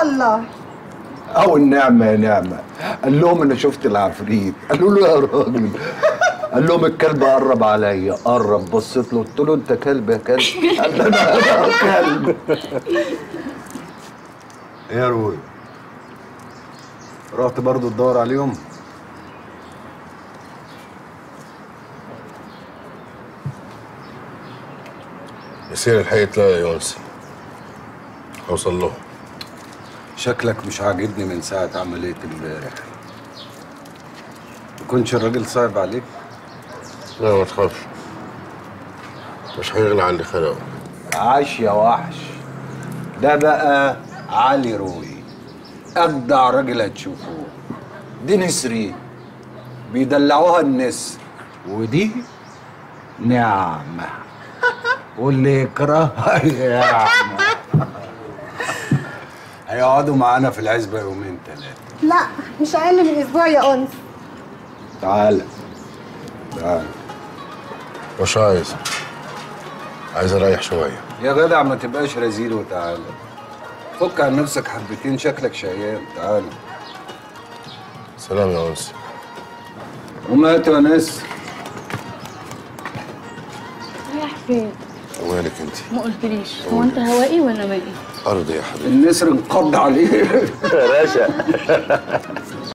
الله او النعمه يا نعمه قال لهم انا شفت العفريت قالوا له يا راجل قال لهم الكلب قرب عليا قرب بصيت له قلت له انت كلب يا كلب قال لي انا أنا كلب ايه يا روي رحت برضو تدور عليهم يصير الحقيقة تلاقي يا يونس اوصل له شكلك مش عاجبني من ساعة عملية امبارح مكنش الراجل صعب عليك لا ما تخافش مش هيغنى عن اللي خلقه عاش يا وحش ده بقى علي روي اجدع راجل هتشوفوه دي نسرين بيدلعوها النسر ودي نعمة واللي يكرهها يعمة هيقعدوا معانا في العزبة يومين ثلاثة لا مش اقل من اسبوع يا انس تعالى تعالى مش عايز عايز اريح شوية يا جدع ما تبقاش رزيل وتعالى فك عن نفسك حبتين شكلك شيان تعالى سلام يا انس ومات يا نسر رايح فين؟ ومالك انت ما قلتليش هو انت هوائي ولا مائي؟ ارضي يا حبيبي النسر انقض عليه يا باشا